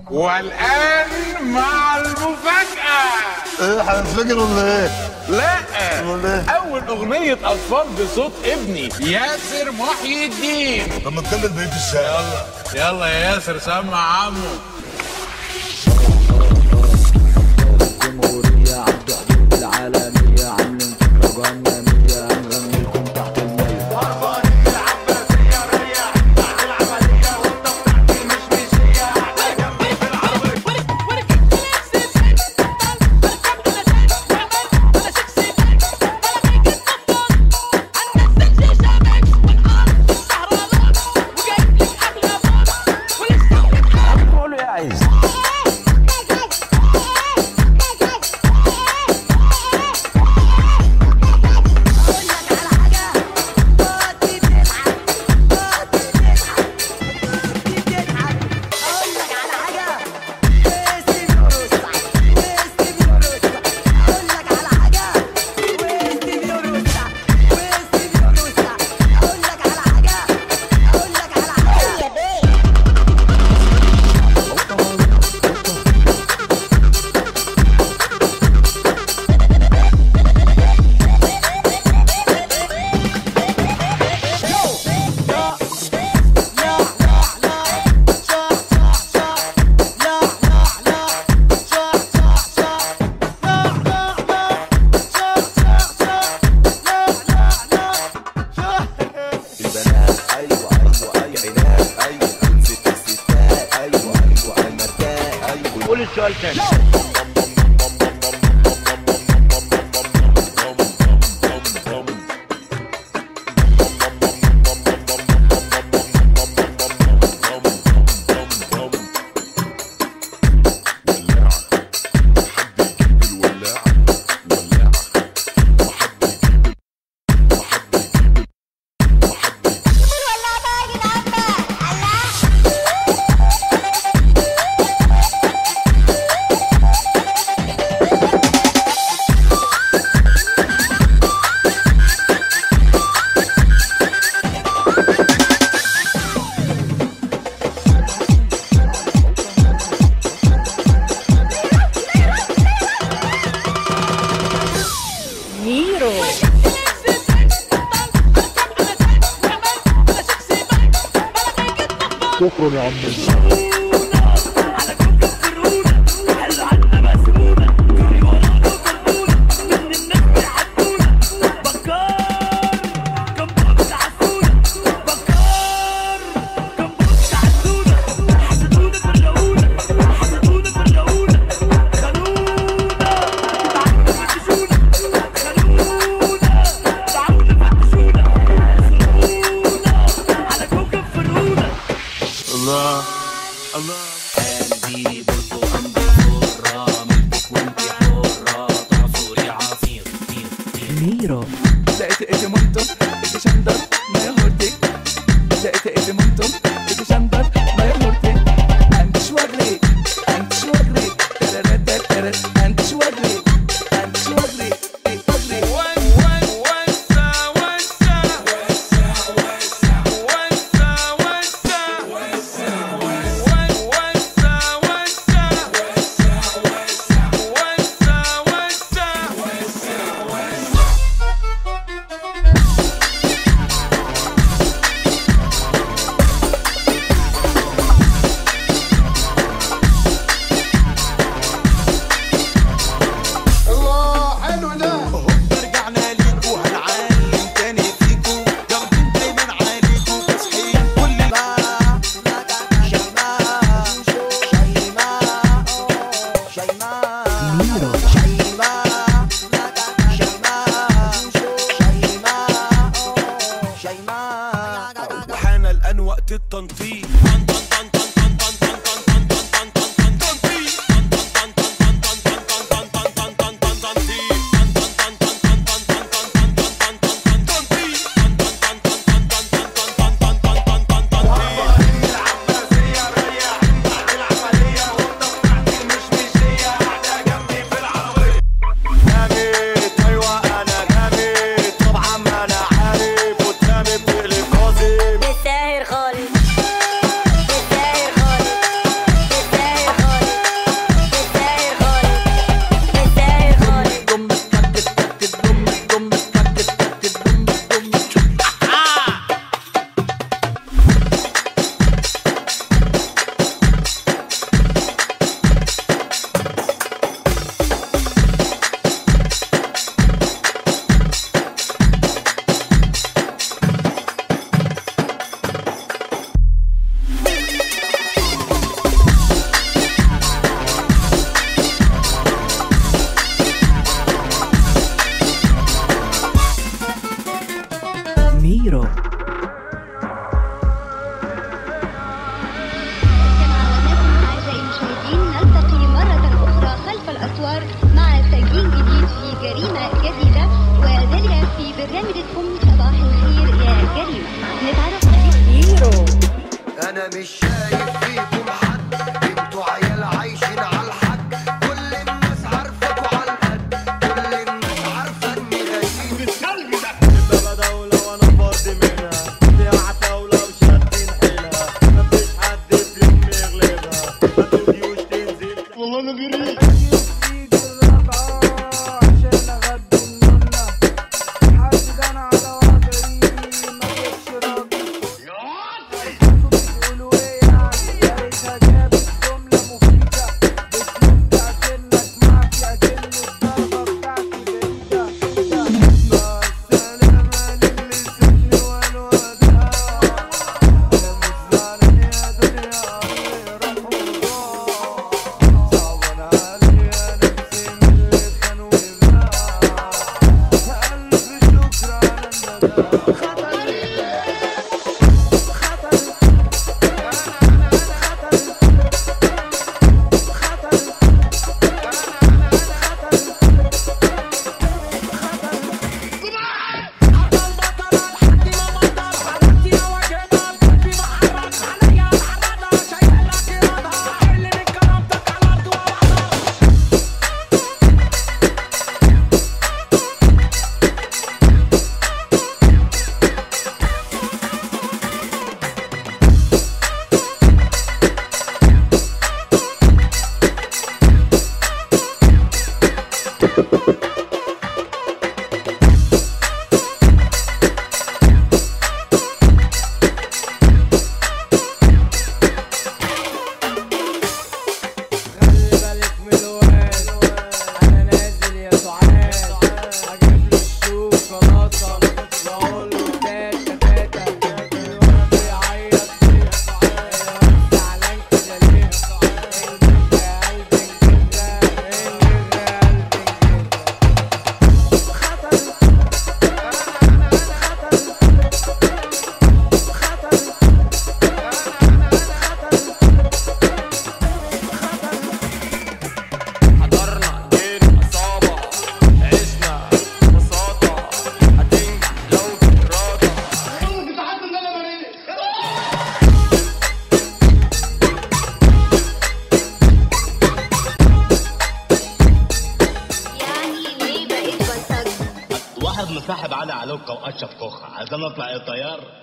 والآن مع المفاجأة ايه هنفجر ولا ايه؟ لا أمال إيه؟ أول أغنية أطفال بصوت ابني ياسر محي الدين طب ما نكمل بقيه الساعه يلا يلا يا ياسر سمع عمو الجمهورية عبد حدود العالمية عاملين فكرة جهنمية هنغني لكم تحت المية قولوا يا عز البنات ايوه ايوه ايوه بنات ايوه ست الستات ايوه ايوه المرتاح ايوه قول السؤال تاني ميرو شكرا يا عم الله الله قلبي برضو عندي حرة منك وانتي حرة تعصري عصير ميرو لقيت ايدي منطر ايدي شندر ما يهورتك لقيت ايدي منطر ايدي شندر ما يهورتك انت شوغلي انت شوغلي ترررر ترررر انت شوغلي انت شوغلي اي شوغلي الله حلو ده رجعنا ليكوا هنعلم تاني فيكوا جامدين دايما عليكوا تصحيح كل ميرو وحان الان وقت التنطيط برنامجكم صباح الخير يا جريمة نتعرف عليك هيرو انا مش شايف فيكم حد انتوا عيال عايشين على الحد كل الناس عارفاكوا على القد كل الناس عارفه اني غريب بابا دولة وانا فاضي منها دي عتاولة وشادين حيلها مفيش حد في يوم يغلبها ما تجيوش تنزل والله انا جريت خلي بالك من الواد انا نازل يا سعاد هجيب له الشوكولاته واقول له تاتا تاتا الواد بيعيط ليه الواد زعلان كده ليه البنت يا قلبي كده البنت يا قلبي كده حضرنا جينا عصابة عشنا ببساطة هتنجح لو بإرادة يعني ليه بقيت بلطجي واحد مصاحب علي علوكة واشرف كوخة عايزين نطلع ايه طيار